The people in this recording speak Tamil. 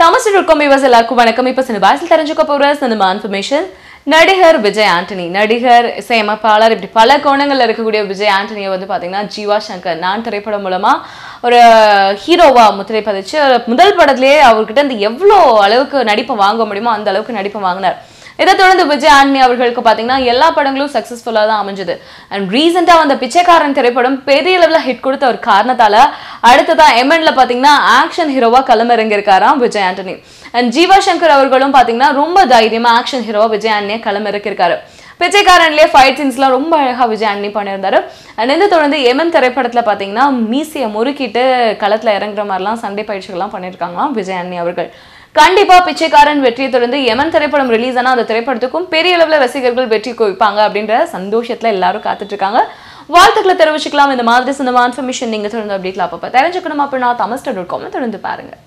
தாமஸ் இருக்கும் விவஸ் எல்லாருக்கும் வணக்கம் இப்போ சினிமாஸில் தெரிஞ்சுக்க போகிற சினிமா இன்ஃபர்மேஷன் நடிகர் விஜய் ஆண்டனி நடிகர் இசையமைப்பாளர் இப்படி பல கோணங்கள்ல இருக்கக்கூடிய விஜய் ஆண்டனியை வந்து பார்த்தீங்கன்னா ஜீவா சங்கர் நான் திரைப்படம் மூலமா ஒரு ஹீரோவா முத்திரை பதிச்சு முதல் படத்திலேயே அவர்கிட்ட இருந்து எவ்வளோ அளவுக்கு நடிப்பை வாங்க முடியுமோ அந்த அளவுக்கு நடிப்பை வாங்கினார் இதை தொடர்ந்து விஜய் ஆண்டனி அவர்களுக்கு பார்த்தீங்கன்னா எல்லா படங்களும் சக்ஸஸ்ஃபுல்லாக தான் அமைஞ்சது அண்ட் ரீசெண்டாக வந்த பிச்சைக்காரன் திரைப்படம் பெரிய லெவலில் ஹிட் கொடுத்த ஒரு காரணத்தால அடுத்ததா எம்என்ல பார்த்தீங்கன்னா ஆக்ஷன் ஹீரோவா களமிறங்கியிருக்காராம் விஜய் ஆண்டனி அண்ட் ஜீவா சங்கர் அவர்களும் பார்த்தீங்கன்னா ரொம்ப தைரியமா ஆக்ஷன் ஹீரோவா விஜய் ஆண்டனியை களமிறக்கியிருக்காரு பிச்சைக்காரன்லேயே ஃபைட் சீன்ஸ்லாம் ரொம்ப அழகாக விஜய் ஆண்டனி பண்ணியிருந்தாரு அண்ட் இதை தொடர்ந்து எமன் திரைப்படத்தில் பார்த்தீங்கன்னா மீசியை முறுக்கிட்டு களத்தில் இறங்குற மாதிரிலாம் சண்டை பயிற்சிகள்லாம் பண்ணியிருக்காங்களாம் விஜய் ஆண்டனி அவர்கள் கண்டிப்பா பிச்சைக்காரன் வெற்றியை தொடர்ந்து எமன் திரைப்படம் ரிலீஸ் ஆனா அந்த திரைப்படத்துக்கும் பெரிய அளவுல ரசிகர்கள் வெற்றி குவிப்பாங்க அப்படின்ற சந்தோஷத்துல எல்லாரும் காத்துட்டு இருக்காங்க வாழ்த்துக்களை தெரிவிச்சுக்கலாம் இந்த மாதிரி சினிமா இன்ஃபர்மேஷன் நீங்க தொடர்ந்து அப்டேட்ல அப்பப்ப தெரிஞ்சுக்கணும் அப்படின்னா தமிழ்ஸ்டர் டாட் காம் தொடர்ந்து பாருங்க